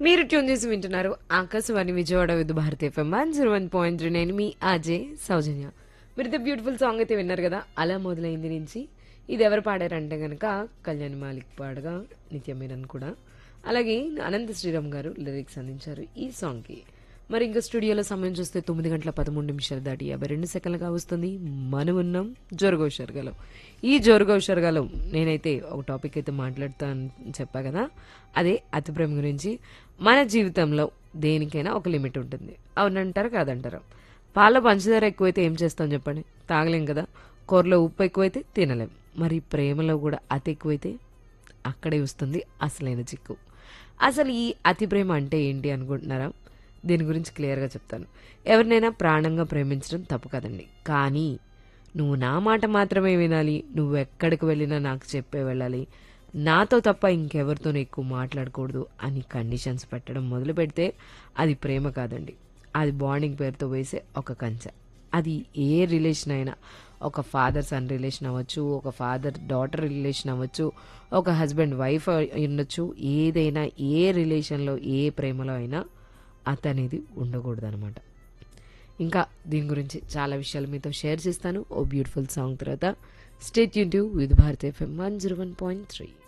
మీరు ట్యూన్ చేసి వింటున్నారు Akashvani Vijayawada with Bharati FM one zero one point three నేను మీ అజయ్ సౌజన్య మీరు బ్యూటిఫుల్ సాంగ్ అయితే విన్నారు కదా అలా మొదలైంది నుంచి ఇది ఎవరు పాడారంటే గనక కళ్యాణ్ మాలిక్ పాడగా నిత్య మీనన్ కూడా అలాగే అనంత శ్రీరామ్ గారు లిరిక్స్ అందించారు ఈ సాంగ్కి మరి ఇంకా స్టూడియోలో సమయం చూస్తే తొమ్మిది గంటల పదమూడు నిమిషాలు దాటి యాభై రెండు సెకండ్లుగా వస్తుంది మనం ఉన్నాం జోరుగో షర్గలో ఈ జోరుగో షర్గలో నేనైతే ఒక టాపిక్ అయితే మాట్లాడుతాను చెప్పా కదా అదే అతి ప్రేమ గురించి మన జీవితంలో దేనికైనా ఒక లిమిట్ ఉంటుంది అవునంటారా కాదంటారా పాల పంచదార ఎక్కువైతే ఏం చేస్తాం చెప్పండి తాగలేం కదా కూరలో ఉప్పు ఎక్కువైతే తినలేం మరి ప్రేమలో కూడా అతి ఎక్కువైతే అక్కడే వస్తుంది అసలైన చిక్కు అసలు ఈ అతి ప్రేమ అంటే ఏంటి అనుకుంటున్నారా దీని గురించి క్లియర్గా చెప్తాను ఎవరినైనా ప్రాణంగా ప్రేమించడం తప్పు కదండి కానీ నువ్వు నా మాట మాత్రమే వినాలి నువ్వు ఎక్కడికి వెళ్ళినా నాకు చెప్పే వెళ్ళాలి నాతో తప్ప ఇంకెవరితోనూ ఎక్కువ మాట్లాడకూడదు అని కండిషన్స్ పెట్టడం మొదలు పెడితే అది ప్రేమ కాదండి అది బాండింగ్ పేరుతో వేసే ఒక కంచె అది ఏ రిలేషన్ అయినా ఒక ఫాదర్ సన్ రిలేషన్ అవ్వచ్చు ఒక ఫాదర్ డాటర్ రిలేషన్ అవ్వచ్చు ఒక హస్బెండ్ వైఫ్ ఉండొచ్చు ఏదైనా ఏ రిలేషన్లో ఏ ప్రేమలో అయినా అతనేది ఉండకూడదు అనమాట ఇంకా దీని గురించి చాలా విషయాలు మీతో షేర్ చేస్తాను ఓ బ్యూటిఫుల్ సాంగ్ తర్వాత స్టేట్ యూన్ to with Bharat FM one zero one point three